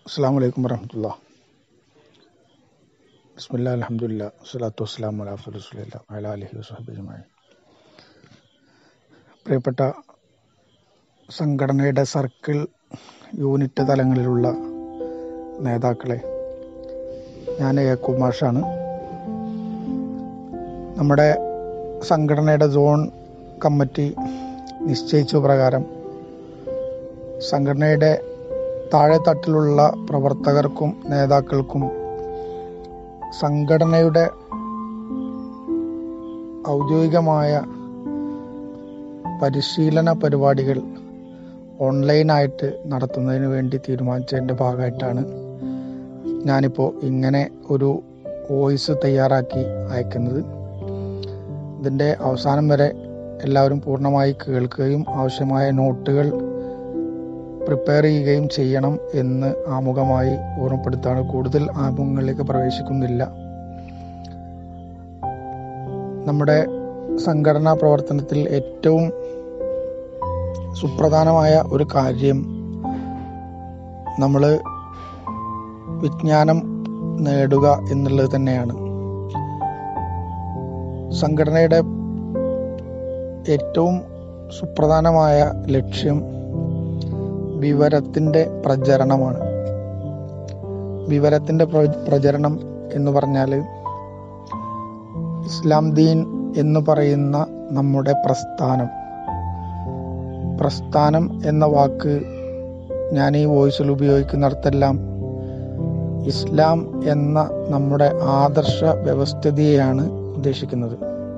അസ്സാം വലൈക്കും വരഹമുല്ല ബിസ്മില്ല അലഹമുല്ല വസ്സലാത്തു വസ്സലാം അലാ റസൂലില്ല അല അലഹി വസ്ഹബിജുമായി പ്രിയപ്പെട്ട സംഘടനയുടെ സർക്കിൾ യൂണിറ്റ് തലങ്ങളിലുള്ള നേതാക്കളെ ഞാൻ യാക്കൂബ് മാഷാണ് നമ്മുടെ സംഘടനയുടെ സോൺ കമ്മിറ്റി നിശ്ചയിച്ച പ്രകാരം സംഘടനയുടെ താഴെത്തട്ടിലുള്ള പ്രവർത്തകർക്കും നേതാക്കൾക്കും സംഘടനയുടെ ഔദ്യോഗികമായ പരിശീലന പരിപാടികൾ ഓൺലൈനായിട്ട് നടത്തുന്നതിന് വേണ്ടി തീരുമാനിച്ചതിൻ്റെ ഭാഗമായിട്ടാണ് ഞാനിപ്പോൾ ഇങ്ങനെ ഒരു വോയിസ് തയ്യാറാക്കി അയക്കുന്നത് ഇതിൻ്റെ അവസാനം വരെ എല്ലാവരും പൂർണ്ണമായി കേൾക്കുകയും ആവശ്യമായ നോട്ടുകൾ പ്രിപ്പയർ ചെയ്യുകയും ചെയ്യണം എന്ന് ആമുഖമായി ഓർമ്മപ്പെടുത്താണ് കൂടുതൽ ആമുഖങ്ങളിലേക്ക് പ്രവേശിക്കുന്നില്ല നമ്മുടെ സംഘടനാ പ്രവർത്തനത്തിൽ ഏറ്റവും സുപ്രധാനമായ ഒരു കാര്യം നമ്മൾ വിജ്ഞാനം നേടുക എന്നുള്ളത് തന്നെയാണ് സംഘടനയുടെ ഏറ്റവും സുപ്രധാനമായ ലക്ഷ്യം വിവരത്തിൻ്റെ പ്രചരണമാണ് വിവരത്തിൻ്റെ പ്രചരണം എന്ന് പറഞ്ഞാൽ ഇസ്ലാം ദീൻ എന്ന് പറയുന്ന നമ്മുടെ പ്രസ്ഥാനം പ്രസ്ഥാനം എന്ന വാക്ക് ഞാൻ ഈ വോയിസിൽ ഉപയോഗിക്കുന്നിടത്തെല്ലാം ഇസ്ലാം എന്ന നമ്മുടെ ആദർശ വ്യവസ്ഥിതിയെയാണ് ഉദ്ദേശിക്കുന്നത്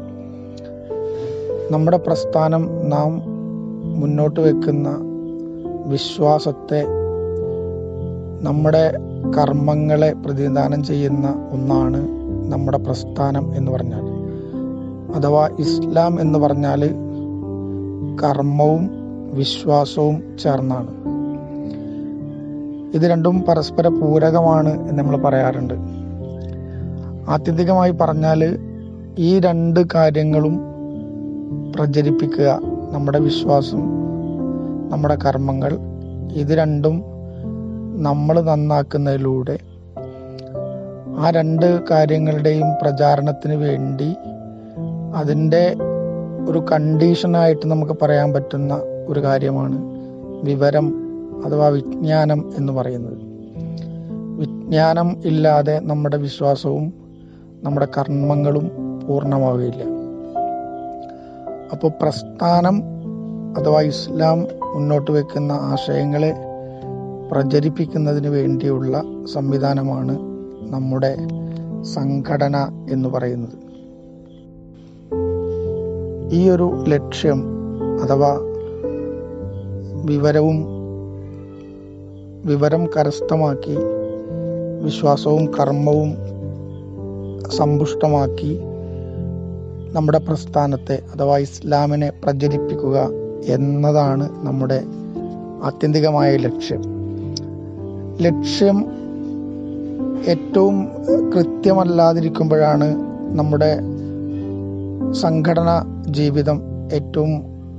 നമ്മുടെ പ്രസ്ഥാനം നാം മുന്നോട്ട് വെക്കുന്ന വിശ്വാസത്തെ നമ്മുടെ കർമ്മങ്ങളെ പ്രതിനിധാനം ചെയ്യുന്ന ഒന്നാണ് നമ്മുടെ പ്രസ്ഥാനം എന്ന് പറഞ്ഞാൽ അഥവാ ഇസ്ലാം എന്ന് പറഞ്ഞാൽ കർമ്മവും വിശ്വാസവും ചേർന്നാണ് ഇത് രണ്ടും പരസ്പര പൂരകമാണ് എന്ന് നമ്മൾ പറയാറുണ്ട് ആത്യന്തികമായി പറഞ്ഞാൽ ഈ രണ്ട് കാര്യങ്ങളും പ്രചരിപ്പിക്കുക നമ്മുടെ വിശ്വാസം നമ്മുടെ കർമ്മങ്ങൾ ഇത് രണ്ടും നമ്മൾ നന്നാക്കുന്നതിലൂടെ ആ രണ്ട് കാര്യങ്ങളുടെയും പ്രചാരണത്തിന് വേണ്ടി അതിൻ്റെ ഒരു കണ്ടീഷനായിട്ട് നമുക്ക് പറയാൻ പറ്റുന്ന ഒരു കാര്യമാണ് വിവരം അഥവാ വിജ്ഞാനം എന്ന് പറയുന്നത് വിജ്ഞാനം ഇല്ലാതെ നമ്മുടെ വിശ്വാസവും നമ്മുടെ കർമ്മങ്ങളും പൂർണ്ണമാവുകയില്ല അപ്പോൾ പ്രസ്ഥാനം അഥവാ ഇസ്ലാം മുന്നോട്ട് വെക്കുന്ന ആശയങ്ങളെ പ്രചരിപ്പിക്കുന്നതിന് വേണ്ടിയുള്ള സംവിധാനമാണ് നമ്മുടെ സംഘടന എന്ന് പറയുന്നത് ഈ ഒരു ലക്ഷ്യം അഥവാ വിവരവും വിവരം കരസ്ഥമാക്കി വിശ്വാസവും കർമ്മവും സമ്പുഷ്ടമാക്കി നമ്മുടെ പ്രസ്ഥാനത്തെ അഥവാ ഇസ്ലാമിനെ പ്രചരിപ്പിക്കുക എന്നതാണ് നമ്മുടെ ആത്യന്തികമായ ലക്ഷ്യം ലക്ഷ്യം ഏറ്റവും കൃത്യമല്ലാതിരിക്കുമ്പോഴാണ് നമ്മുടെ സംഘടന ജീവിതം ഏറ്റവും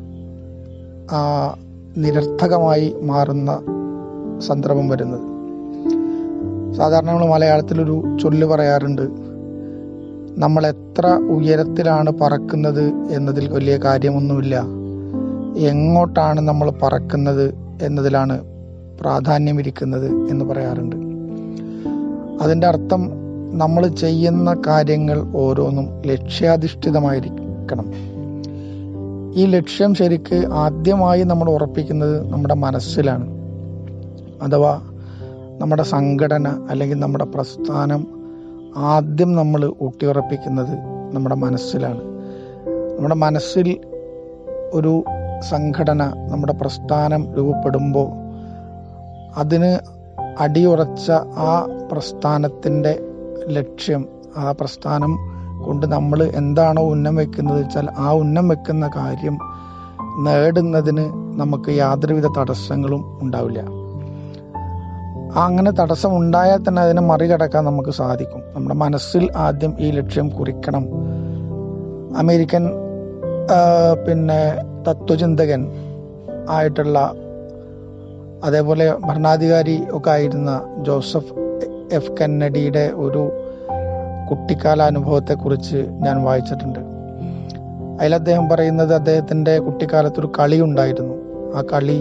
നിരർത്ഥകമായി മാറുന്ന സന്ദർഭം വരുന്നത് സാധാരണ നമ്മൾ മലയാളത്തിലൊരു ചൊല്ല് പറയാറുണ്ട് നമ്മൾ എത്ര ഉയരത്തിലാണ് പറക്കുന്നത് എന്നതിൽ വലിയ കാര്യമൊന്നുമില്ല എങ്ങോട്ടാണ് നമ്മൾ പറക്കുന്നത് എന്നതിലാണ് പ്രാധാന്യമിരിക്കുന്നത് എന്ന് പറയാറുണ്ട് അതിൻ്റെ അർത്ഥം നമ്മൾ ചെയ്യുന്ന കാര്യങ്ങൾ ഓരോന്നും ലക്ഷ്യാധിഷ്ഠിതമായിരിക്കണം ഈ ലക്ഷ്യം ശരിക്ക് ആദ്യമായി നമ്മൾ ഉറപ്പിക്കുന്നത് നമ്മുടെ മനസ്സിലാണ് അഥവാ നമ്മുടെ സംഘടന അല്ലെങ്കിൽ നമ്മുടെ പ്രസ്ഥാനം ആദ്യം നമ്മൾ ഊട്ടിയുറപ്പിക്കുന്നത് നമ്മുടെ മനസ്സിലാണ് നമ്മുടെ മനസ്സിൽ ഒരു സംഘടന നമ്മുടെ പ്രസ്ഥാനം രൂപപ്പെടുമ്പോൾ അതിന് അടിയുറച്ച ആ പ്രസ്ഥാനത്തിൻ്റെ ലക്ഷ്യം ആ പ്രസ്ഥാനം കൊണ്ട് നമ്മൾ എന്താണോ ഉന്നം വെക്കുന്നത് വെച്ചാൽ ആ ഉന്നം വെക്കുന്ന കാര്യം നേടുന്നതിന് നമുക്ക് യാതൊരുവിധ തടസ്സങ്ങളും ഉണ്ടാവില്ല അങ്ങനെ തടസ്സം ഉണ്ടായാൽ തന്നെ അതിനെ മറികടക്കാൻ നമുക്ക് സാധിക്കും നമ്മുടെ മനസ്സിൽ ആദ്യം ഈ ലക്ഷ്യം കുറിക്കണം അമേരിക്കൻ പിന്നെ തത്വചിന്തകൻ ആയിട്ടുള്ള അതേപോലെ ഭരണാധികാരി ഒക്കെ ആയിരുന്ന ജോസഫ് എഫ് കന്നഡിയുടെ ഒരു കുട്ടിക്കാല അനുഭവത്തെക്കുറിച്ച് ഞാൻ വായിച്ചിട്ടുണ്ട് അതിൽ അദ്ദേഹം പറയുന്നത് അദ്ദേഹത്തിൻ്റെ കുട്ടിക്കാലത്ത് ഒരു കളി ഉണ്ടായിരുന്നു ആ കളി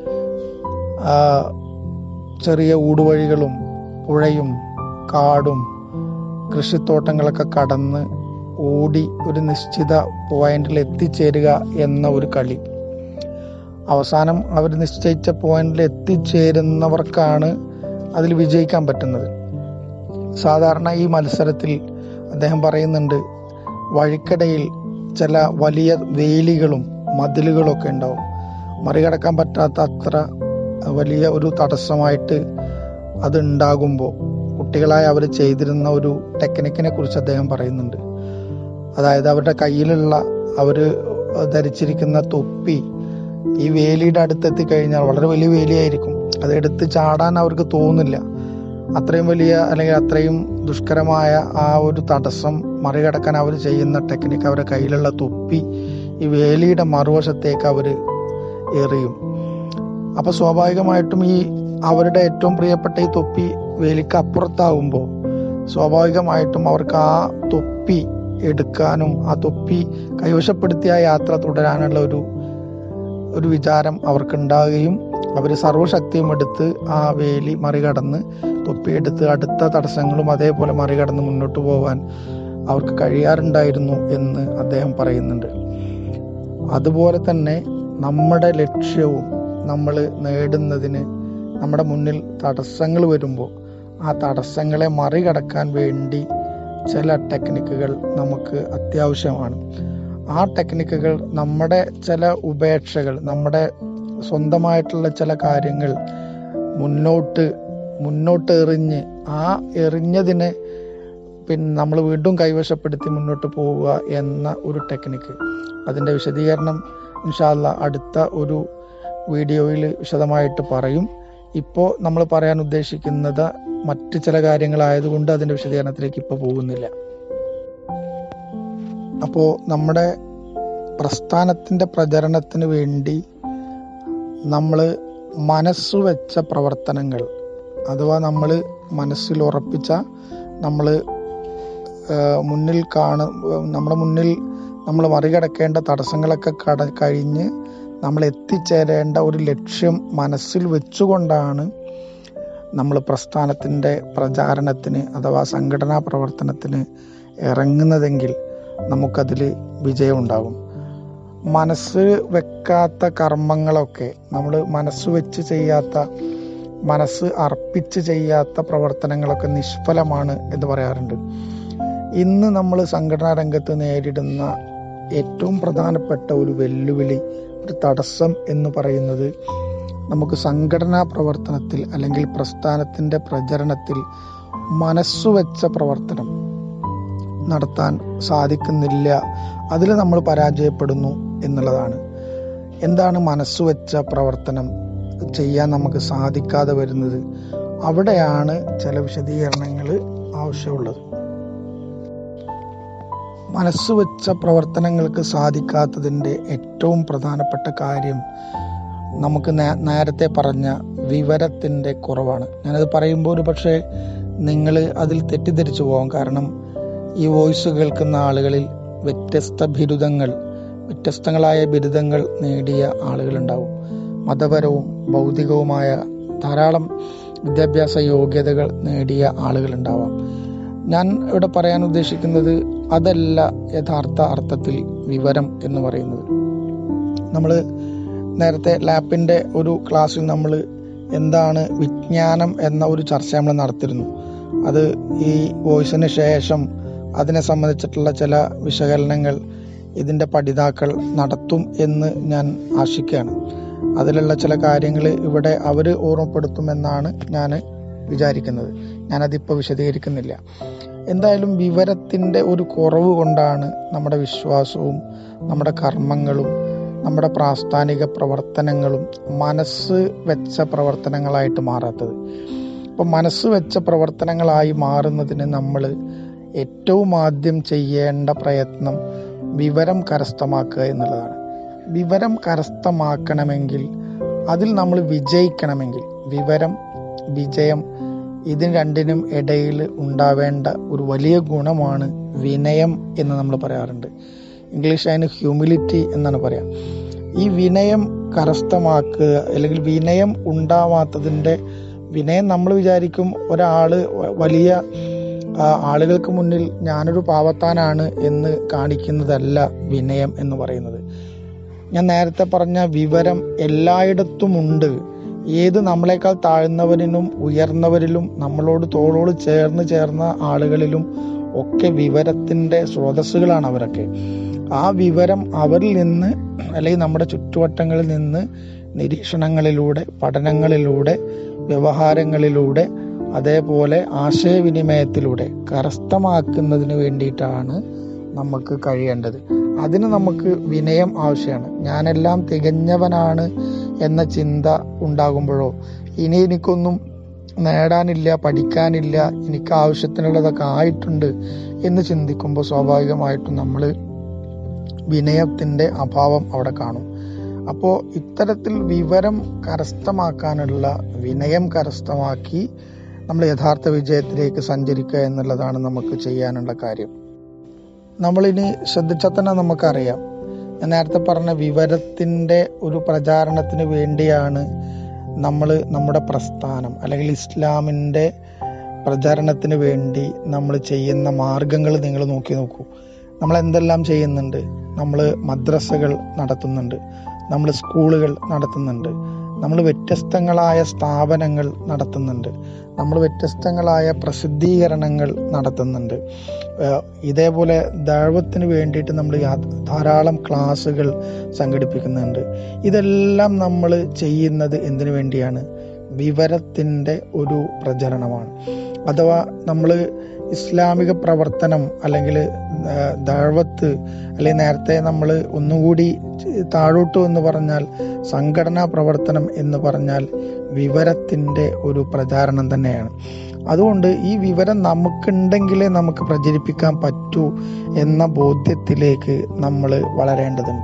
ആ, ചെറിയ ഊടുവഴികളും പുഴയും കാടും കൃഷിത്തോട്ടങ്ങളൊക്കെ കടന്ന് ഓടി ഒരു നിശ്ചിത പോയിന്റിൽ എത്തിച്ചേരുക എന്ന ഒരു കളി അവസാനം അവർ നിശ്ചയിച്ച പോയിന്റിൽ എത്തിച്ചേരുന്നവർക്കാണ് അതിൽ വിജയിക്കാൻ പറ്റുന്നത് സാധാരണ ഈ മത്സരത്തിൽ അദ്ദേഹം പറയുന്നുണ്ട് വഴിക്കടയിൽ ചില വലിയ വേലികളും മതിലുകളും ഒക്കെ ഉണ്ടാവും മറികടക്കാൻ പറ്റാത്ത അത്ര വലിയ ഒരു തടസ്സമായിട്ട് അത് ഉണ്ടാകുമ്പോൾ കുട്ടികളായി അവർ ചെയ്തിരുന്ന ഒരു ടെക്നിക്കിനെ കുറിച്ച് അദ്ദേഹം പറയുന്നുണ്ട് അതായത് അവരുടെ കയ്യിലുള്ള അവർ ധരിച്ചിരിക്കുന്ന തൊപ്പി ഈ വേലിയുടെ അടുത്തെത്തി കഴിഞ്ഞാൽ വളരെ വലിയ വേലിയായിരിക്കും അത് എടുത്ത് ചാടാൻ അവർക്ക് തോന്നില്ല അത്രയും വലിയ അല്ലെങ്കിൽ അത്രയും ദുഷ്കരമായ ആ ഒരു തടസ്സം മറികടക്കാൻ അവർ ചെയ്യുന്ന ടെക്നിക്ക് അവരുടെ കയ്യിലുള്ള തൊപ്പി ഈ വേലിയുടെ മറുവശത്തേക്ക് അവർ എറിയും അപ്പൊ സ്വാഭാവികമായിട്ടും ഈ അവരുടെ ഏറ്റവും പ്രിയപ്പെട്ട ഈ തൊപ്പി വേലിക്ക് അപ്പുറത്താവുമ്പോൾ സ്വാഭാവികമായിട്ടും അവർക്ക് ആ തൊപ്പി എടുക്കാനും ആ തൊപ്പി കൈവശപ്പെടുത്തി ആ യാത്ര തുടരാനുള്ള ഒരു ഒരു വിചാരം അവർക്കുണ്ടാകുകയും അവർ സർവ്വശക്തിയും എടുത്ത് ആ വേലി മറികടന്ന് തൊപ്പിയെടുത്ത് അടുത്ത തടസ്സങ്ങളും അതേപോലെ മറികടന്ന് മുന്നോട്ട് പോകാൻ അവർക്ക് കഴിയാറുണ്ടായിരുന്നു എന്ന് അദ്ദേഹം പറയുന്നുണ്ട് അതുപോലെ തന്നെ നമ്മുടെ ലക്ഷ്യവും നമ്മൾ നേടുന്നതിന് നമ്മുടെ മുന്നിൽ തടസ്സങ്ങൾ വരുമ്പോൾ ആ തടസ്സങ്ങളെ മറികടക്കാൻ വേണ്ടി ചില ടെക്നിക്കുകൾ നമുക്ക് അത്യാവശ്യമാണ് ആ ടെക്നിക്കുകൾ നമ്മുടെ ചില ഉപേക്ഷകൾ നമ്മുടെ സ്വന്തമായിട്ടുള്ള ചില കാര്യങ്ങൾ മുന്നോട്ട് മുന്നോട്ട് എറിഞ്ഞ് ആ എറിഞ്ഞതിനെ പിന്നെ നമ്മൾ വീണ്ടും കൈവശപ്പെടുത്തി മുന്നോട്ട് പോവുക എന്ന ഒരു ടെക്നിക്ക് അതിൻ്റെ വിശദീകരണം ഇൻഷാല്ല അടുത്ത ഒരു വീഡിയോയിൽ വിശദമായിട്ട് പറയും ഇപ്പോൾ നമ്മൾ പറയാൻ ഉദ്ദേശിക്കുന്നത് മറ്റ് ചില കാര്യങ്ങളായതുകൊണ്ട് അതിൻ്റെ വിശദീകരണത്തിലേക്ക് ഇപ്പോൾ പോകുന്നില്ല അപ്പോൾ നമ്മുടെ പ്രസ്ഥാനത്തിൻ്റെ പ്രചരണത്തിന് വേണ്ടി നമ്മൾ മനസ്സ് വെച്ച പ്രവർത്തനങ്ങൾ അഥവാ നമ്മൾ മനസ്സിൽ ഉറപ്പിച്ച നമ്മൾ മുന്നിൽ കാണ നമ്മുടെ മുന്നിൽ നമ്മൾ മറികടക്കേണ്ട തടസ്സങ്ങളൊക്കെ കട കഴിഞ്ഞ് നമ്മൾ എത്തിച്ചേരേണ്ട ഒരു ലക്ഷ്യം മനസ്സിൽ വെച്ചുകൊണ്ടാണ് നമ്മൾ പ്രസ്ഥാനത്തിൻ്റെ പ്രചാരണത്തിന് അഥവാ സംഘടനാ പ്രവർത്തനത്തിന് ഇറങ്ങുന്നതെങ്കിൽ നമുക്കതിൽ വിജയമുണ്ടാകും മനസ്സ് വെക്കാത്ത കർമ്മങ്ങളൊക്കെ നമ്മൾ മനസ്സ് വെച്ച് ചെയ്യാത്ത മനസ്സ് അർപ്പിച്ച് ചെയ്യാത്ത പ്രവർത്തനങ്ങളൊക്കെ നിഷ്ഫലമാണ് എന്ന് പറയാറുണ്ട് ഇന്ന് നമ്മൾ സംഘടനാ രംഗത്ത് നേരിടുന്ന ഏറ്റവും പ്രധാനപ്പെട്ട ഒരു വെല്ലുവിളി ഒരു തടസ്സം എന്ന് പറയുന്നത് നമുക്ക് സംഘടനാ പ്രവർത്തനത്തിൽ അല്ലെങ്കിൽ പ്രസ്ഥാനത്തിൻ്റെ പ്രചരണത്തിൽ മനസ്സുവെച്ച പ്രവർത്തനം നടത്താൻ സാധിക്കുന്നില്ല അതിൽ നമ്മൾ പരാജയപ്പെടുന്നു എന്നുള്ളതാണ് എന്താണ് മനസ്സുവെച്ച പ്രവർത്തനം ചെയ്യാൻ നമുക്ക് സാധിക്കാതെ വരുന്നത് അവിടെയാണ് ചില വിശദീകരണങ്ങൾ ആവശ്യമുള്ളത് മനസ്സ് വെച്ച പ്രവർത്തനങ്ങൾക്ക് സാധിക്കാത്തതിൻ്റെ ഏറ്റവും പ്രധാനപ്പെട്ട കാര്യം നമുക്ക് നേരത്തെ പറഞ്ഞ വിവരത്തിൻ്റെ കുറവാണ് ഞാനത് പറയുമ്പോൾ ഒരു പക്ഷേ നിങ്ങൾ അതിൽ തെറ്റിദ്ധരിച്ചു പോകാം കാരണം ഈ വോയിസ് കേൾക്കുന്ന ആളുകളിൽ വ്യത്യസ്ത ബിരുദങ്ങൾ വ്യത്യസ്തങ്ങളായ ബിരുദങ്ങൾ നേടിയ ആളുകളുണ്ടാവും മതപരവും ഭൗതികവുമായ ധാരാളം വിദ്യാഭ്യാസ യോഗ്യതകൾ നേടിയ ആളുകളുണ്ടാവാം ഞാൻ ഇവിടെ പറയാൻ ഉദ്ദേശിക്കുന്നത് അതല്ല യഥാർത്ഥ അർത്ഥത്തിൽ വിവരം എന്ന് പറയുന്നത് നമ്മൾ നേരത്തെ ലാപ്പിൻ്റെ ഒരു ക്ലാസ്സിൽ നമ്മൾ എന്താണ് വിജ്ഞാനം എന്ന ഒരു ചർച്ച നമ്മൾ നടത്തിയിരുന്നു അത് ഈ വോയിസിന് ശേഷം അതിനെ സംബന്ധിച്ചിട്ടുള്ള ചില വിശകലനങ്ങൾ ഇതിൻ്റെ പഠിതാക്കൾ നടത്തും എന്ന് ഞാൻ ആശിക്കുകയാണ് അതിലുള്ള ചില കാര്യങ്ങൾ ഇവിടെ അവർ ഓർമ്മപ്പെടുത്തുമെന്നാണ് ഞാൻ വിചാരിക്കുന്നത് ഞാനതിപ്പോൾ വിശദീകരിക്കുന്നില്ല എന്തായാലും വിവരത്തിൻ്റെ ഒരു കുറവ് കൊണ്ടാണ് നമ്മുടെ വിശ്വാസവും നമ്മുടെ കർമ്മങ്ങളും നമ്മുടെ പ്രാസ്ഥാനിക പ്രവർത്തനങ്ങളും മനസ്സ് വെച്ച പ്രവർത്തനങ്ങളായിട്ട് മാറാത്തത് അപ്പം മനസ്സ് വെച്ച പ്രവർത്തനങ്ങളായി മാറുന്നതിന് നമ്മൾ ഏറ്റവും ആദ്യം ചെയ്യേണ്ട പ്രയത്നം വിവരം കരസ്ഥമാക്കുക എന്നുള്ളതാണ് വിവരം കരസ്ഥമാക്കണമെങ്കിൽ അതിൽ നമ്മൾ വിജയിക്കണമെങ്കിൽ വിവരം വിജയം ഇതിന് രണ്ടിനും ഇടയിൽ ഉണ്ടാവേണ്ട ഒരു വലിയ ഗുണമാണ് വിനയം എന്ന് നമ്മൾ പറയാറുണ്ട് ഇംഗ്ലീഷ് അതിന് ഹ്യൂമിലിറ്റി എന്നാണ് പറയാം ഈ വിനയം കരസ്ഥമാക്കുക അല്ലെങ്കിൽ വിനയം ഉണ്ടാവാത്തതിൻ്റെ വിനയം നമ്മൾ വിചാരിക്കും ഒരാൾ വലിയ ആ, ആളുകൾക്ക് മുന്നിൽ ഞാനൊരു പാവത്താനാണ് എന്ന് കാണിക്കുന്നതല്ല വിനയം എന്ന് പറയുന്നത് ഞാൻ നേരത്തെ പറഞ്ഞ വിവരം എല്ലായിടത്തുമുണ്ട് ഏത് നമ്മളെക്കാൾ താഴ്ന്നവരിലും ഉയർന്നവരിലും നമ്മളോട് തോളോട് ചേർന്ന് ചേർന്ന ആളുകളിലും ഒക്കെ വിവരത്തിന്റെ സ്രോതസ്സുകളാണ് അവരൊക്കെ ആ വിവരം അവരിൽ നിന്ന് അല്ലെങ്കിൽ നമ്മുടെ ചുറ്റുവട്ടങ്ങളിൽ നിന്ന് നിരീക്ഷണങ്ങളിലൂടെ പഠനങ്ങളിലൂടെ വ്യവഹാരങ്ങളിലൂടെ അതേപോലെ ആശയവിനിമയത്തിലൂടെ കരസ്ഥമാക്കുന്നതിന് വേണ്ടിയിട്ടാണ് നമുക്ക് കഴിയേണ്ടത് അതിന് നമുക്ക് വിനയം ആവശ്യമാണ് ഞാനെല്ലാം തികഞ്ഞവനാണ് എന്ന ചിന്ത ഉണ്ടാകുമ്പോഴോ ഇനി എനിക്കൊന്നും നേടാനില്ല പഠിക്കാനില്ല എനിക്ക് ആവശ്യത്തിനുള്ളതൊക്കെ ആയിട്ടുണ്ട് എന്ന് ചിന്തിക്കുമ്പോൾ സ്വാഭാവികമായിട്ടും നമ്മൾ വിനയത്തിൻ്റെ അഭാവം അവിടെ കാണും അപ്പോൾ ഇത്തരത്തിൽ വിവരം കരസ്ഥമാക്കാനുള്ള വിനയം കരസ്ഥമാക്കി നമ്മൾ യഥാർത്ഥ വിജയത്തിലേക്ക് സഞ്ചരിക്കുക എന്നുള്ളതാണ് നമുക്ക് ചെയ്യാനുള്ള കാര്യം നമ്മളിനി ശ്രദ്ധിച്ചാൽ തന്നെ നമുക്കറിയാം ഞാൻ നേരത്തെ പറഞ്ഞ വിവരത്തിൻ്റെ ഒരു പ്രചാരണത്തിന് വേണ്ടിയാണ് നമ്മൾ നമ്മുടെ പ്രസ്ഥാനം അല്ലെങ്കിൽ ഇസ്ലാമിൻ്റെ പ്രചാരണത്തിന് വേണ്ടി നമ്മൾ ചെയ്യുന്ന മാർഗങ്ങൾ നിങ്ങൾ നോക്കി നോക്കൂ നമ്മൾ എന്തെല്ലാം ചെയ്യുന്നുണ്ട് നമ്മൾ മദ്രസകൾ നടത്തുന്നുണ്ട് നമ്മൾ സ്കൂളുകൾ നടത്തുന്നുണ്ട് നമ്മൾ വ്യത്യസ്തങ്ങളായ സ്ഥാപനങ്ങൾ നടത്തുന്നുണ്ട് നമ്മൾ വ്യത്യസ്തങ്ങളായ പ്രസിദ്ധീകരണങ്ങൾ നടത്തുന്നുണ്ട് ഏഹ് ഇതേപോലെ ദൈവത്തിന് വേണ്ടിയിട്ട് നമ്മൾ യാ- ധാരാളം ക്ലാസ്സുകൾ സംഘടിപ്പിക്കുന്നുണ്ട് ഇതെല്ലാം നമ്മൾ ചെയ്യുന്നത് എന്തിനു വേണ്ടിയാണ് വിവരത്തിൻ്റെ ഒരു പ്രചരണമാണ് അഥവാ നമ്മൾ ഇസ്ലാമിക പ്രവർത്തനം അല്ലെങ്കിൽ ദഴവത്ത് അല്ലെങ്കിൽ നേരത്തെ നമ്മൾ ഒന്നുകൂടി താഴോട്ട് എന്ന് പറഞ്ഞാൽ സംഘടനാ പ്രവർത്തനം എന്ന് പറഞ്ഞാൽ വിവരത്തിൻ്റെ ഒരു പ്രചാരണം തന്നെയാണ് അതുകൊണ്ട് ഈ വിവരം നമുക്കുണ്ടെങ്കിലേ നമുക്ക് പ്രചരിപ്പിക്കാൻ പറ്റൂ എന്ന ബോധ്യത്തിലേക്ക് നമ്മൾ വളരേണ്ടതുണ്ട്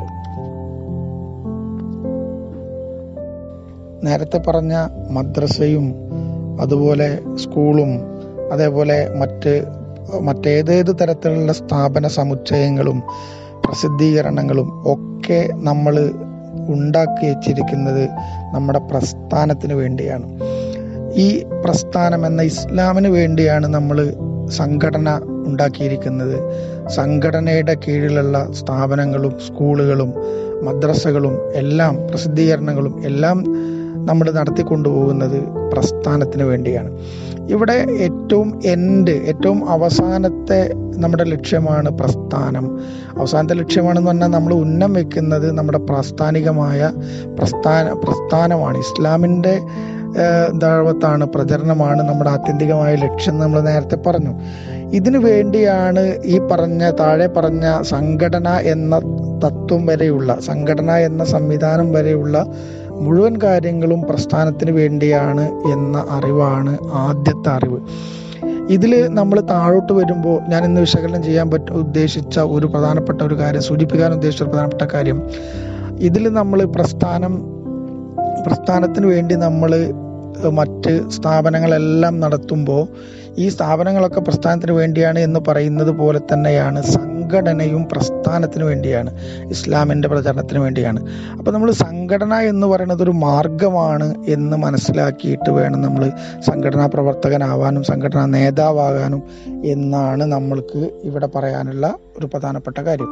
നേരത്തെ പറഞ്ഞ മദ്രസയും അതുപോലെ സ്കൂളും അതേപോലെ മറ്റ് മറ്റേതേത് തരത്തിലുള്ള സ്ഥാപന സമുച്ചയങ്ങളും പ്രസിദ്ധീകരണങ്ങളും ഒക്കെ നമ്മൾ ഉണ്ടാക്കി വെച്ചിരിക്കുന്നത് നമ്മുടെ പ്രസ്ഥാനത്തിന് വേണ്ടിയാണ് ഈ പ്രസ്ഥാനം എന്ന ഇസ്ലാമിന് വേണ്ടിയാണ് നമ്മൾ സംഘടന ഉണ്ടാക്കിയിരിക്കുന്നത് സംഘടനയുടെ കീഴിലുള്ള സ്ഥാപനങ്ങളും സ്കൂളുകളും മദ്രസകളും എല്ലാം പ്രസിദ്ധീകരണങ്ങളും എല്ലാം നമ്മൾ നടത്തിക്കൊണ്ടുപോകുന്നത് പ്രസ്ഥാനത്തിന് വേണ്ടിയാണ് ഇവിടെ ഏറ്റവും എൻഡ് ഏറ്റവും അവസാനത്തെ നമ്മുടെ ലക്ഷ്യമാണ് പ്രസ്ഥാനം അവസാനത്തെ ലക്ഷ്യമാണെന്ന് പറഞ്ഞാൽ നമ്മൾ ഉന്നം വെക്കുന്നത് നമ്മുടെ പ്രാസ്ഥാനികമായ പ്രസ്ഥാന പ്രസ്ഥാനമാണ് ഇസ്ലാമിൻ്റെ ദഴവത്താണ് പ്രചരണമാണ് നമ്മുടെ ആത്യന്തികമായ ലക്ഷ്യം എന്ന് നമ്മൾ നേരത്തെ പറഞ്ഞു ഇതിനു വേണ്ടിയാണ് ഈ പറഞ്ഞ താഴെ പറഞ്ഞ സംഘടന എന്ന തത്വം വരെയുള്ള സംഘടന എന്ന സംവിധാനം വരെയുള്ള മുഴുവൻ കാര്യങ്ങളും പ്രസ്ഥാനത്തിന് വേണ്ടിയാണ് എന്ന അറിവാണ് ആദ്യത്തെ അറിവ് ഇതിൽ നമ്മൾ താഴോട്ട് വരുമ്പോൾ ഞാൻ ഇന്ന് വിശകലനം ചെയ്യാൻ പറ്റ ഉദ്ദേശിച്ച ഒരു പ്രധാനപ്പെട്ട ഒരു കാര്യം സൂചിപ്പിക്കാൻ ഉദ്ദേശിച്ച ഒരു പ്രധാനപ്പെട്ട കാര്യം ഇതിൽ നമ്മൾ പ്രസ്ഥാനം പ്രസ്ഥാനത്തിന് വേണ്ടി നമ്മൾ മറ്റ് സ്ഥാപനങ്ങളെല്ലാം നടത്തുമ്പോൾ ഈ സ്ഥാപനങ്ങളൊക്കെ പ്രസ്ഥാനത്തിന് വേണ്ടിയാണ് എന്ന് പറയുന്നത് പോലെ തന്നെയാണ് സംഘടനയും പ്രസ്ഥാനത്തിന് വേണ്ടിയാണ് ഇസ്ലാമിൻ്റെ പ്രചരണത്തിന് വേണ്ടിയാണ് അപ്പോൾ നമ്മൾ സംഘടന എന്ന് പറയുന്നത് ഒരു മാർഗമാണ് എന്ന് മനസ്സിലാക്കിയിട്ട് വേണം നമ്മൾ സംഘടനാ പ്രവർത്തകനാവാനും സംഘടനാ നേതാവാകാനും എന്നാണ് നമ്മൾക്ക് ഇവിടെ പറയാനുള്ള ഒരു പ്രധാനപ്പെട്ട കാര്യം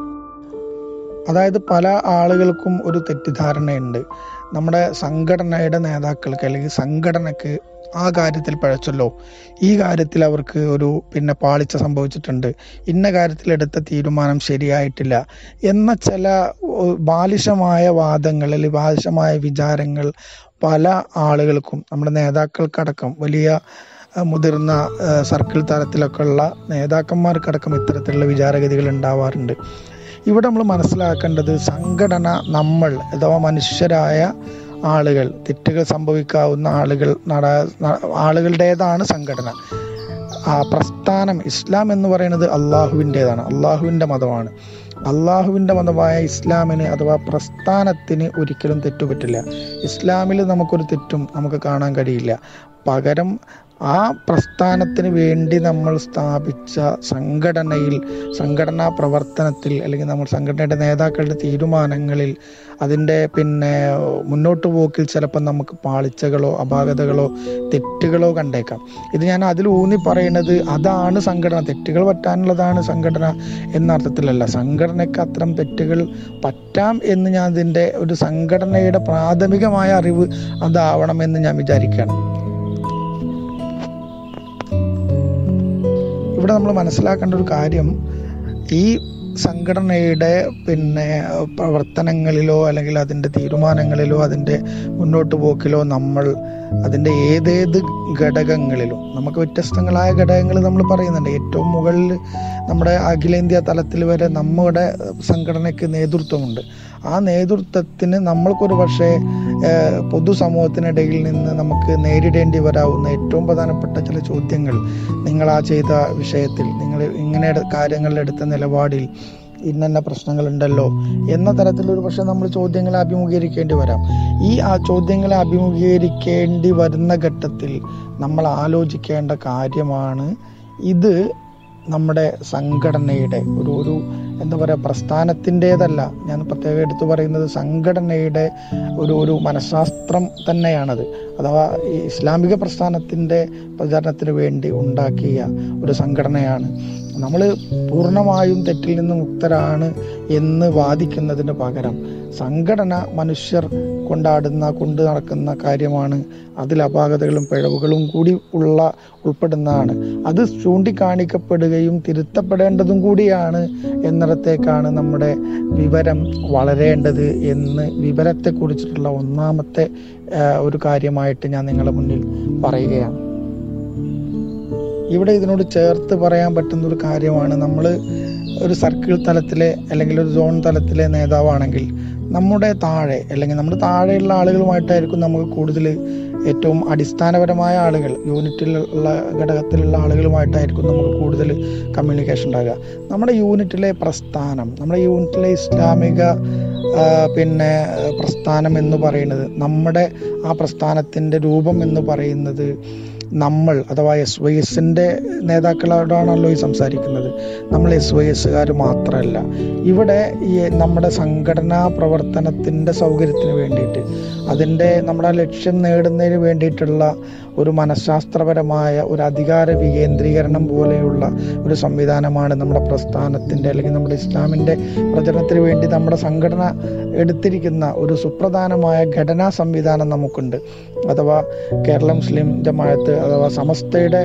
അതായത് പല ആളുകൾക്കും ഒരു തെറ്റിദ്ധാരണയുണ്ട് നമ്മുടെ സംഘടനയുടെ നേതാക്കൾക്ക് അല്ലെങ്കിൽ സംഘടനക്ക് ആ കാര്യത്തിൽ പഴച്ചല്ലോ ഈ കാര്യത്തിൽ അവർക്ക് ഒരു പിന്നെ പാളിച്ച സംഭവിച്ചിട്ടുണ്ട് ഇന്ന കാര്യത്തിൽ എടുത്ത തീരുമാനം ശരിയായിട്ടില്ല എന്ന ചില ഏഹ്, ബാലിശമായ വാദങ്ങൾ അല്ലെങ്കിൽ ബാലിശമായ വിചാരങ്ങൾ പല ആളുകൾക്കും നമ്മുടെ നേതാക്കൾക്കടക്കം വലിയ ഏഹ്, മുതിർന്ന ഏഹ്, സർക്കിൾ തലത്തിലൊക്കെ ഉള്ള നേതാക്കന്മാർക്കടക്കം ഇത്തരത്തിലുള്ള വിചാരഗതികൾ ഉണ്ടാവാറുണ്ട് ഇവിടെ നമ്മൾ മനസ്സിലാക്കേണ്ടത് സംഘടന നമ്മൾ അഥവാ മനുഷ്യരായ ആളുകൾ തെറ്റുകൾ സംഭവിക്കാവുന്ന ആളുകൾ നട ന- ആളുകളുടേതാണ് സംഘടന ആ പ്രസ്ഥാനം ഇസ്ലാം എന്ന് പറയുന്നത് അള്ളാഹുവിൻ്റെതാണ് അള്ളാഹുവിൻ്റെ മതമാണ് അള്ളാഹുവിൻ്റെ മതമായ ഇസ്ലാമിന് അഥവാ പ്രസ്ഥാനത്തിന് ഒരിക്കലും തെറ്റുപറ്റില്ല ഇസ്ലാമിൽ നമുക്കൊരു തെറ്റും നമുക്ക് കാണാൻ കഴിയില്ല പകരം ആ പ്രസ്ഥാനത്തിന് വേണ്ടി നമ്മൾ സ്ഥാപിച്ച സംഘടനയിൽ സംഘടനാ പ്രവർത്തനത്തിൽ അല്ലെങ്കിൽ നമ്മൾ സംഘടനയുടെ നേതാക്കളുടെ തീരുമാനങ്ങളിൽ അതിൻ്റെ പിന്നെ മുന്നോട്ട് പോക്കിൽ ചിലപ്പോൾ നമുക്ക് പാളിച്ചകളോ അപാകതകളോ തെറ്റുകളോ കണ്ടേക്കാം ഇത് ഞാൻ അതിൽ ഊന്നി പറയുന്നത് അതാണ് സംഘടന തെറ്റുകൾ പറ്റാനുള്ളതാണ് സംഘടന എന്ന അർത്ഥത്തിലല്ല സംഘടനയ്ക്ക് അത്തരം തെറ്റുകൾ പറ്റാം എന്ന് ഞാൻ അതിൻ്റെ ഒരു സംഘടനയുടെ പ്രാഥമികമായ അറിവ് അതാവണമെന്ന് ഞാൻ വിചാരിക്കുകയാണ് ഇവിടെ നമ്മൾ മനസ്സിലാക്കേണ്ട ഒരു കാര്യം ഈ സംഘടനയുടെ പിന്നെ പ്രവർത്തനങ്ങളിലോ അല്ലെങ്കിൽ അതിൻ്റെ തീരുമാനങ്ങളിലോ അതിൻ്റെ മുന്നോട്ട് പോക്കിലോ നമ്മൾ അതിൻ്റെ ഏതേത് ഘടകങ്ങളിലും നമുക്ക് വ്യത്യസ്തങ്ങളായ ഘടകങ്ങൾ നമ്മൾ പറയുന്നുണ്ട് ഏറ്റവും മുകളിൽ നമ്മുടെ അഖിലേന്ത്യാ തലത്തിൽ വരെ നമ്മുടെ സംഘടനയ്ക്ക് നേതൃത്വമുണ്ട് ആ നേതൃത്വത്തിന് നമ്മൾക്കൊരു പക്ഷേ പൊതുസമൂഹത്തിനിടയിൽ നിന്ന് നമുക്ക് നേരിടേണ്ടി വരാവുന്ന ഏറ്റവും പ്രധാനപ്പെട്ട ചില ചോദ്യങ്ങൾ നിങ്ങൾ ആ ചെയ്ത വിഷയത്തിൽ നിങ്ങൾ ഇങ്ങനെ കാര്യങ്ങളിൽ എടുത്ത നിലപാടിൽ ഇന്ന പ്രശ്നങ്ങളുണ്ടല്ലോ എന്ന തരത്തിലൊരു പക്ഷെ നമ്മൾ ചോദ്യങ്ങളെ അഭിമുഖീകരിക്കേണ്ടി വരാം ഈ ആ ചോദ്യങ്ങളെ അഭിമുഖീകരിക്കേണ്ടി വരുന്ന ഘട്ടത്തിൽ നമ്മൾ ആലോചിക്കേണ്ട കാര്യമാണ് ഇത് നമ്മുടെ സംഘടനയുടെ ഒരു ഒരു എന്താ പറയുക പ്രസ്ഥാനത്തിൻ്റെതല്ല ഞാൻ പ്രത്യേകം എടുത്തു പറയുന്നത് സംഘടനയുടെ ഒരു ഒരു മനഃശാസ്ത്രം തന്നെയാണത് അഥവാ ഈ ഇസ്ലാമിക പ്രസ്ഥാനത്തിൻ്റെ പ്രചാരണത്തിന് വേണ്ടി ഉണ്ടാക്കിയ ഒരു സംഘടനയാണ് നമ്മൾ പൂർണ്ണമായും തെറ്റിൽ നിന്ന് മുക്തരാണ് എന്ന് വാദിക്കുന്നതിന് പകരം സംഘടന മനുഷ്യർ കൊണ്ടാടുന്ന കൊണ്ടു നടക്കുന്ന കാര്യമാണ് അതിൽ അപാകതകളും പിഴവുകളും കൂടി ഉള്ള ഉൾപ്പെടുന്നതാണ് അത് ചൂണ്ടിക്കാണിക്കപ്പെടുകയും തിരുത്തപ്പെടേണ്ടതും കൂടിയാണ് എന്നിടത്തേക്കാണ് നമ്മുടെ വിവരം വളരേണ്ടത് എന്ന് വിവരത്തെക്കുറിച്ചിട്ടുള്ള ഒന്നാമത്തെ ഒരു കാര്യമായിട്ട് ഞാൻ നിങ്ങളുടെ മുന്നിൽ പറയുകയാണ് ഇവിടെ ഇതിനോട് ചേർത്ത് പറയാൻ പറ്റുന്ന ഒരു കാര്യമാണ് നമ്മൾ ഒരു സർക്കിൾ തലത്തിലെ അല്ലെങ്കിൽ ഒരു സോൺ തലത്തിലെ നേതാവാണെങ്കിൽ നമ്മുടെ താഴെ അല്ലെങ്കിൽ നമ്മുടെ താഴെയുള്ള ആളുകളുമായിട്ടായിരിക്കും നമുക്ക് കൂടുതൽ ഏറ്റവും അടിസ്ഥാനപരമായ ആളുകൾ യൂണിറ്റിലുള്ള ഘടകത്തിലുള്ള ആളുകളുമായിട്ടായിരിക്കും നമുക്ക് കൂടുതൽ കമ്മ്യൂണിക്കേഷൻ ഉണ്ടാകുക നമ്മുടെ യൂണിറ്റിലെ പ്രസ്ഥാനം നമ്മുടെ യൂണിറ്റിലെ ഇസ്ലാമിക പിന്നെ പ്രസ്ഥാനം എന്ന് പറയുന്നത് നമ്മുടെ ആ പ്രസ്ഥാനത്തിൻ്റെ രൂപം എന്ന് പറയുന്നത് നമ്മൾ അഥവാ എസ് വൈ എസിൻ്റെ നേതാക്കളോടാണല്ലോ ഈ സംസാരിക്കുന്നത് നമ്മൾ എസ് വൈ എസുകാർ മാത്രമല്ല ഇവിടെ ഈ നമ്മുടെ സംഘടനാ പ്രവർത്തനത്തിൻ്റെ സൗകര്യത്തിന് വേണ്ടിയിട്ട് അതിൻ്റെ നമ്മുടെ ലക്ഷ്യം നേടുന്നതിന് വേണ്ടിയിട്ടുള്ള ഒരു മനഃശാസ്ത്രപരമായ ഒരു അധികാര വികേന്ദ്രീകരണം പോലെയുള്ള ഒരു സംവിധാനമാണ് നമ്മുടെ പ്രസ്ഥാനത്തിൻ്റെ അല്ലെങ്കിൽ നമ്മുടെ ഇസ്ലാമിൻ്റെ പ്രചരണത്തിന് വേണ്ടി നമ്മുടെ സംഘടന എടുത്തിരിക്കുന്ന ഒരു സുപ്രധാനമായ ഘടനാ സംവിധാനം നമുക്കുണ്ട് അഥവാ കേരള മുസ്ലിം ജമാഅത്ത് അഥവാ സമസ്തയുടെ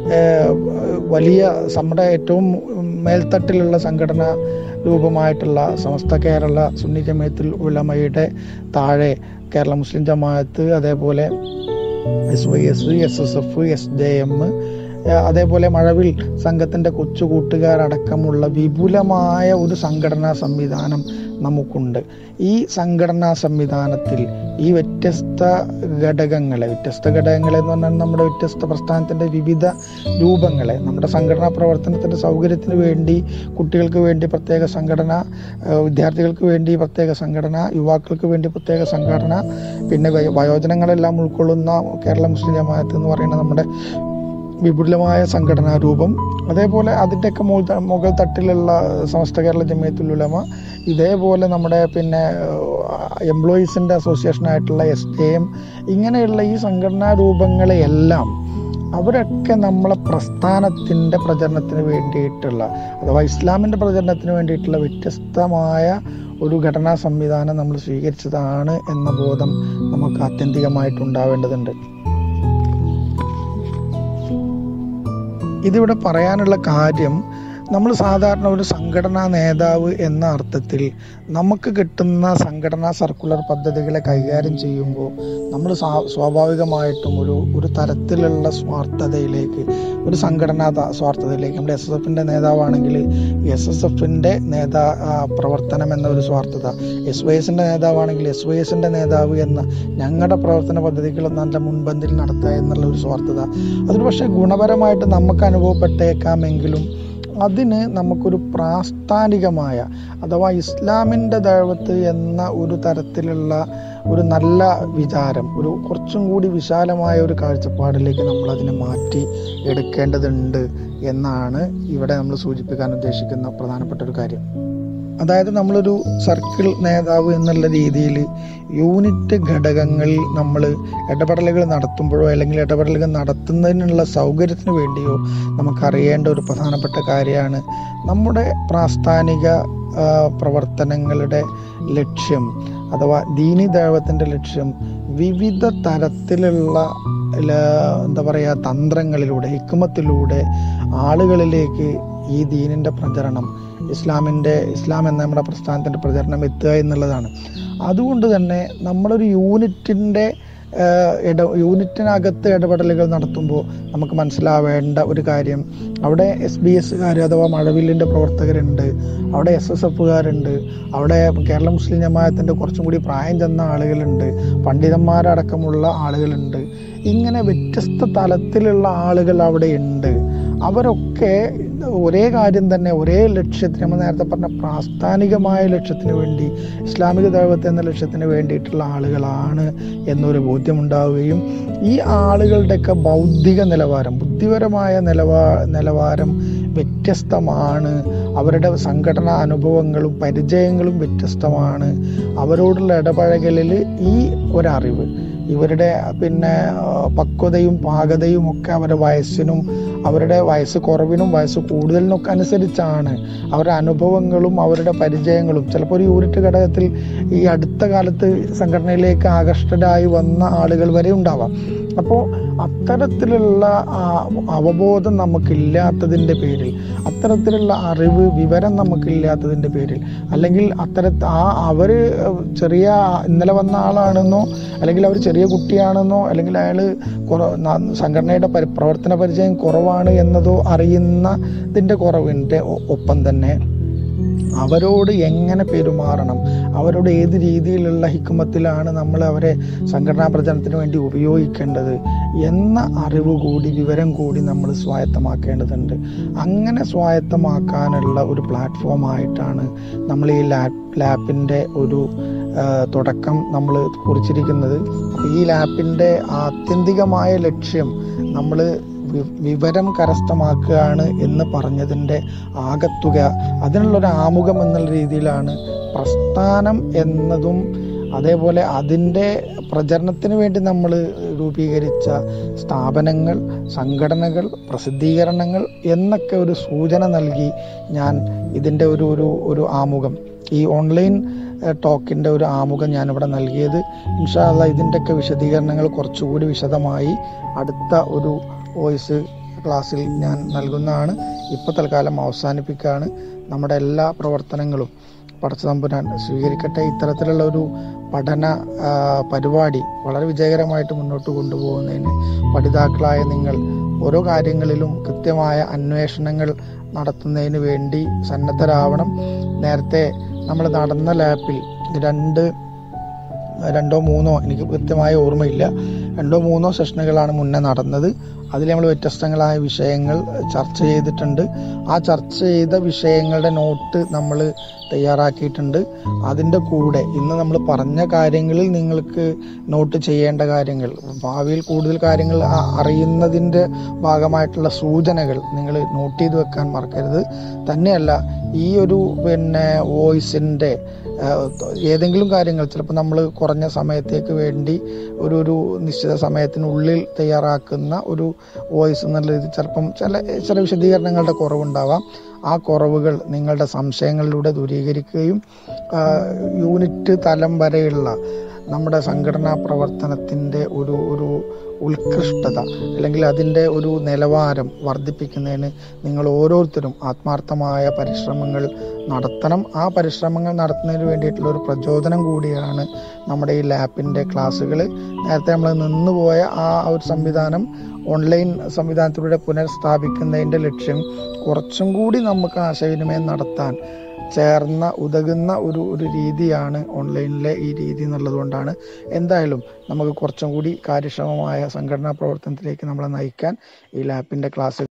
വലിയ നമ്മുടെ ഏറ്റവും മേൽത്തട്ടിലുള്ള സംഘടന രൂപമായിട്ടുള്ള സമസ്ത കേരള സുന്നി ജമയത്തുൽ ഉലമയുടെ താഴെ കേരള മുസ്ലിം ജമാഅത്ത് അതേപോലെ S Y S S S F S J M അതേപോലെ മഴവിൽ സംഘത്തിൻ്റെ കൊച്ചു കൂട്ടുകാരടക്കമുള്ള വിപുലമായ ഒരു സംഘടനാ സംവിധാനം നമുക്കുണ്ട് ഈ സംഘടനാ സംവിധാനത്തിൽ ഈ വ്യത്യസ്ത ഘടകങ്ങളെ വ്യത്യസ്ത ഘടകങ്ങളെ എന്ന് പറഞ്ഞാൽ നമ്മുടെ വ്യത്യസ്ത പ്രസ്ഥാനത്തിൻ്റെ വിവിധ രൂപങ്ങളെ നമ്മുടെ സംഘടനാ പ്രവർത്തനത്തിൻ്റെ സൗകര്യത്തിന് വേണ്ടി കുട്ടികൾക്ക് വേണ്ടി പ്രത്യേക സംഘടന വിദ്യാർത്ഥികൾക്ക് വേണ്ടി പ്രത്യേക സംഘടന യുവാക്കൾക്ക് വേണ്ടി പ്രത്യേക സംഘടന പിന്നെ വയോജനങ്ങളെല്ലാം ഉൾക്കൊള്ളുന്ന കേരള മുസ്ലിം ജമാഅത്ത് എന്ന് പറയുന്ന നമ്മുടെ വിപുലമായ സംഘടനാ രൂപം അതേപോലെ അതിൻ്റെയൊക്കെ മുകൾ മുകൾ തട്ടിലുള്ള സമസ്ത കേരള ജമിയത്തുൽ ഉലമ ഇതേപോലെ നമ്മുടെ പിന്നെ എംപ്ലോയീസിൻ്റെ അസോസിയേഷനായിട്ടുള്ള എസ് ഡി എം ഇങ്ങനെയുള്ള ഈ സംഘടനാ രൂപങ്ങളെയെല്ലാം അവരൊക്കെ നമ്മളെ പ്രസ്ഥാനത്തിൻ്റെ പ്രചരണത്തിന് വേണ്ടിയിട്ടുള്ള അഥവാ ഇസ്ലാമിൻ്റെ പ്രചരണത്തിന് വേണ്ടിയിട്ടുള്ള വ്യത്യസ്തമായ ഒരു ഘടനാ സംവിധാനം നമ്മൾ സ്വീകരിച്ചതാണ് എന്ന ബോധം നമുക്ക് ആത്യന്തികമായിട്ട് ഉണ്ടാവേണ്ടതുണ്ട് ഇതിവിടെ പറയാനുള്ള കാര്യം നമ്മൾ സാധാരണ ഒരു സംഘടനാ നേതാവ് എന്ന അർത്ഥത്തിൽ നമുക്ക് കിട്ടുന്ന സംഘടനാ സർക്കുലർ പദ്ധതികളെ കൈകാര്യം ചെയ്യുമ്പോൾ നമ്മൾ സ്വാഭാവികമായിട്ടും ഒരു ഒരു തരത്തിലുള്ള സ്വാർത്ഥതയിലേക്ക് ഒരു സംഘടനാ സ്വാർത്ഥതയിലേക്ക് നമ്മുടെ എസ് എസ് എഫിൻ്റെ നേതാവാണെങ്കിൽ എസ് എസ് എഫിൻ്റെ നേതാ പ്രവർത്തനം എന്ന ഒരു സ്വാർത്ഥത എസ് വൈ എസിൻ്റെ നേതാവാണെങ്കിൽ എസ് വൈ എസിൻ്റെ നേതാവ് എന്ന ഞങ്ങളുടെ പ്രവർത്തന പദ്ധതികൾ നല്ല മുൻപന്തിൽ നടത്തുക എന്നുള്ള ഒരു സ്വാർത്ഥത അതൊരു പക്ഷേ ഗുണപരമായിട്ട് നമുക്ക് അനുഭവപ്പെട്ടേക്കാമെങ്കിലും അതിന് നമുക്കൊരു പ്രാസ്ഥാനികമായ അഥവാ ഇസ്ലാമിൻ്റെ ദൈവത്ത് എന്ന ഒരു തരത്തിലുള്ള ഒരു നല്ല വിചാരം ഒരു കുറച്ചും കൂടി വിശാലമായ ഒരു കാഴ്ചപ്പാടിലേക്ക് നമ്മൾ അതിനെ മാറ്റി എടുക്കേണ്ടതുണ്ട് എന്നാണ് ഇവിടെ നമ്മൾ സൂചിപ്പിക്കാൻ ഉദ്ദേശിക്കുന്ന പ്രധാനപ്പെട്ട ഒരു കാര്യം അതായത് നമ്മളൊരു സർക്കിൾ നേതാവ് എന്നുള്ള രീതിയിൽ യൂണിറ്റ് ഘടകങ്ങളിൽ നമ്മൾ ഇടപെടലുകൾ നടത്തുമ്പോഴോ അല്ലെങ്കിൽ ഇടപെടലുകൾ നടത്തുന്നതിനുള്ള സൗകര്യത്തിന് വേണ്ടിയോ നമുക്കറിയേണ്ട ഒരു പ്രധാനപ്പെട്ട കാര്യമാണ് നമ്മുടെ പ്രാസ്ഥാനിക ആ, പ്രവർത്തനങ്ങളുടെ ലക്ഷ്യം അഥവാ ദീനി ദൈവത്തിൻ്റെ ലക്ഷ്യം വിവിധ തരത്തിലുള്ള ല- എന്താ പറയുക തന്ത്രങ്ങളിലൂടെ ഹിക്കുമത്തിലൂടെ ആളുകളിലേക്ക് ഈ ദീനിൻ്റെ പ്രചരണം ഇസ്ലാമിൻ്റെ ഇസ്ലാം എന്ന നമ്മുടെ പ്രസ്ഥാനത്തിൻ്റെ പ്രചരണം എത്തുക എന്നുള്ളതാണ് അതുകൊണ്ട് തന്നെ നമ്മളൊരു യൂണിറ്റിൻ്റെ ഏഹ്, ഇട യൂണിറ്റിനകത്ത് ഇടപെടലുകൾ നടത്തുമ്പോൾ നമുക്ക് മനസ്സിലാവേണ്ട ഒരു കാര്യം അവിടെ എസ് ബി എസ്സുകാർ അഥവാ മഴവില്ലിൻ്റെ പ്രവർത്തകരുണ്ട് അവിടെ എസ് എസ് എഫുകാരുണ്ട് അവിടെ കേരള മുസ്ലിം ജമാഅത്തിൻ്റെ കുറച്ചും കൂടി പ്രായം ചെന്ന ആളുകളുണ്ട് പണ്ഡിതന്മാരടക്കമുള്ള ആളുകളുണ്ട് ഇങ്ങനെ വ്യത്യസ്ത തലത്തിലുള്ള ആളുകൾ അവിടെ ഉണ്ട് അവരൊക്കെ ഒരേ കാര്യം തന്നെ ഒരേ ലക്ഷ്യത്തിന് നമ്മൾ നേരത്തെ പറഞ്ഞ പ്രാസ്ഥാനികമായ ലക്ഷ്യത്തിന് വേണ്ടി ഇസ്ലാമിക ദൈവത്തെ എന്ന ലക്ഷ്യത്തിന് വേണ്ടിയിട്ടുള്ള ആളുകളാണ് എന്നൊരു ബോധ്യമുണ്ടാവുകയും ഈ ആളുകളുടെയൊക്കെ ബൗദ്ധിക നിലവാരം ബുദ്ധിപരമായ നിലവാ നിലവാരം വ്യത്യസ്തമാണ് അവരുടെ സംഘടനാ അനുഭവങ്ങളും പരിചയങ്ങളും വ്യത്യസ്തമാണ് അവരോടുള്ള ഇടപഴകലിൽ ഈ ഒരറിവ് ഇവരുടെ പിന്നെ ആ, പക്വതയും പാകതയും ഒക്കെ അവരുടെ വയസ്സിനും അവരുടെ വയസ്സ് കുറവിനും വയസ്സ് കൂടുതലിനൊക്കെ അനുസരിച്ചാണ് അവരുടെ അനുഭവങ്ങളും അവരുടെ പരിചയങ്ങളും ചിലപ്പോൾ ഒരു യൂണിറ്റ് ഘടകത്തിൽ ഈ അടുത്ത കാലത്ത് സംഘടനയിലേക്ക് ആകർഷ്ടരായി വന്ന ആളുകൾ വരെ ഉണ്ടാവാം അപ്പോൾ അത്തരത്തിലുള്ള ആ അവബോധം നമുക്കില്ലാത്തതിൻ്റെ പേരിൽ അത്തരത്തിലുള്ള അറിവ് വിവരം നമുക്കില്ലാത്തതിൻ്റെ പേരിൽ അല്ലെങ്കിൽ അത്തര ആ അവർ ചെറിയ ഇന്നലെ വന്ന ആളാണെന്നോ അല്ലെങ്കിൽ അവർ ചെറിയ കുട്ടിയാണെന്നോ അല്ലെങ്കിൽ അയാൾ കുറ ന- സംഘടനയുടെ പരി- പ്രവർത്തന പരിചയം കുറവാണ് എന്നതോ അറിയുന്നതിൻ്റെ കുറവിൻ്റെ ഒ- ഒപ്പം തന്നെ അവരോട് എങ്ങനെ പെരുമാറണം അവരോട് ഏത് രീതിയിലുള്ള ഹിക്കുമത്തിലാണ് നമ്മൾ അവരെ സംഘടനാ പ്രചരണത്തിന് വേണ്ടി ഉപയോഗിക്കേണ്ടത് എന്ന അറിവ് കൂടി വിവരം കൂടി നമ്മൾ സ്വായത്തമാക്കേണ്ടതുണ്ട് അങ്ങനെ സ്വായത്തമാക്കാനുള്ള ഒരു പ്ലാറ്റ്ഫോം ആയിട്ടാണ് നമ്മൾ ഈ ലാപ്പ് ലാപ്പിൻ്റെ ഒരു ആ, തുടക്കം നമ്മൾ കുറിച്ചിരിക്കുന്നത് അപ്പോൾ ഈ ലാപ്പിൻ്റെ ആത്യന്തികമായ ലക്ഷ്യം നമ്മൾ വിവരം കരസ്ഥമാക്കുകയാണ് എന്ന് പറഞ്ഞതിൻ്റെ ആകത്തുക അതിനുള്ളൊരു ആമുഖം എന്നുള്ള രീതിയിലാണ് പ്രസ്ഥാനം എന്നതും അതേപോലെ അതിൻ്റെ പ്രചരണത്തിന് വേണ്ടി നമ്മൾ രൂപീകരിച്ച സ്ഥാപനങ്ങൾ സംഘടനകൾ പ്രസിദ്ധീകരണങ്ങൾ എന്നൊക്കെ ഒരു സൂചന നൽകി ഞാൻ ഇതിൻ്റെ ഒരു ഒരു ഒരു ആമുഖം ഈ ഓൺലൈൻ ടോക്കിൻ്റെ ഒരു ആമുഖം ഞാനിവിടെ നൽകിയത് ഇൻഷാല്ല ഇതിൻ്റെയൊക്കെ വിശദീകരണങ്ങൾ കുറച്ചുകൂടി വിശദമായി അടുത്ത ഒരു വോയിസ് ക്ലാസ്സിൽ ഞാൻ നൽകുന്നതാണ് ഇപ്പോൾ തൽക്കാലം അവസാനിപ്പിക്കുകയാണ് നമ്മുടെ എല്ലാ പ്രവർത്തനങ്ങളും പടച്ചതമ്പുരാൻ സ്വീകരിക്കട്ടെ ഇത്തരത്തിലുള്ള ഒരു പഠന ആ, പരിപാടി വളരെ വിജയകരമായിട്ട് മുന്നോട്ട് കൊണ്ടുപോകുന്നതിന് പഠിതാക്കളായ നിങ്ങൾ ഓരോ കാര്യങ്ങളിലും കൃത്യമായ അന്വേഷണങ്ങൾ നടത്തുന്നതിന് വേണ്ടി സന്നദ്ധരാവണം നേരത്തെ നമ്മൾ നടന്ന ലാപ്പിൽ രണ്ട് രണ്ടോ മൂന്നോ എനിക്ക് കൃത്യമായ ഓർമ്മയില്ല രണ്ടോ മൂന്നോ സെഷനുകളാണ് മുന്നേ നടന്നത് അതിൽ നമ്മൾ വ്യത്യസ്തങ്ങളായ വിഷയങ്ങൾ ചർച്ച ചെയ്തിട്ടുണ്ട് ആ ചർച്ച ചെയ്ത വിഷയങ്ങളുടെ നോട്ട് നമ്മൾ തയ്യാറാക്കിയിട്ടുണ്ട് അതിൻ്റെ കൂടെ ഇന്ന് നമ്മൾ പറഞ്ഞ കാര്യങ്ങളിൽ നിങ്ങൾക്ക് നോട്ട് ചെയ്യേണ്ട കാര്യങ്ങൾ ഭാവിയിൽ കൂടുതൽ കാര്യങ്ങൾ അ- അറിയുന്നതിൻ്റെ ഭാഗമായിട്ടുള്ള സൂചനകൾ നിങ്ങൾ നോട്ട് ചെയ്ത് വെക്കാൻ മറക്കരുത് തന്നെയല്ല ഈ ഒരു പിന്നെ വോയിസിൻ്റെ ഏതെങ്കിലും കാര്യങ്ങൾ ചിലപ്പോൾ നമ്മൾ കുറഞ്ഞ സമയത്തേക്ക് വേണ്ടി ഒരു ഒരു നിശ്ചിത സമയത്തിനുള്ളിൽ തയ്യാറാക്കുന്ന ഒരു വോയിസ് എന്നുള്ള രീതി ചിലപ്പം ചില ചില വിശദീകരണങ്ങളുടെ കുറവുണ്ടാവാം ആ കുറവുകൾ നിങ്ങളുടെ സംശയങ്ങളിലൂടെ ദൂരീകരിക്കുകയും ആ, യൂണിറ്റ് തലം വരെയുള്ള നമ്മുടെ സംഘടനാ പ്രവർത്തനത്തിൻ്റെ ഒരു ഒരു ഉത്കൃഷ്ടത അല്ലെങ്കിൽ അതിൻ്റെ ഒരു നിലവാരം വർദ്ധിപ്പിക്കുന്നതിന് നിങ്ങൾ ഓരോരുത്തരും ആത്മാർത്ഥമായ പരിശ്രമങ്ങൾ നടത്തണം ആ പരിശ്രമങ്ങൾ നടത്തുന്നതിന് വേണ്ടിയിട്ടുള്ള ഒരു പ്രചോദനം കൂടിയാണ് നമ്മുടെ ഈ ലാപ്പിൻ്റെ ക്ലാസ്സുകൾ നേരത്തെ നമ്മൾ നിന്നുപോയ ആ ഒരു സംവിധാനം ഓൺലൈൻ സംവിധാനത്തിലൂടെ പുനഃസ്ഥാപിക്കുന്നതിൻ്റെ ലക്ഷ്യം കുറച്ചും കൂടി നമുക്ക് ആശയവിനിമയം നടത്താൻ ചേർന്ന ഉതകുന്ന ഒരു ഒരു രീതിയാണ് ഓൺലൈനിലെ ഈ രീതി എന്നുള്ളത് കൊണ്ടാണ് എന്തായാലും നമുക്ക് കുറച്ചും കൂടി കാര്യക്ഷമമായ സംഘടനാ പ്രവർത്തനത്തിലേക്ക് നമ്മളെ നയിക്കാൻ ഈ ലാപ്പിൻ്റെ ക്ലാസ്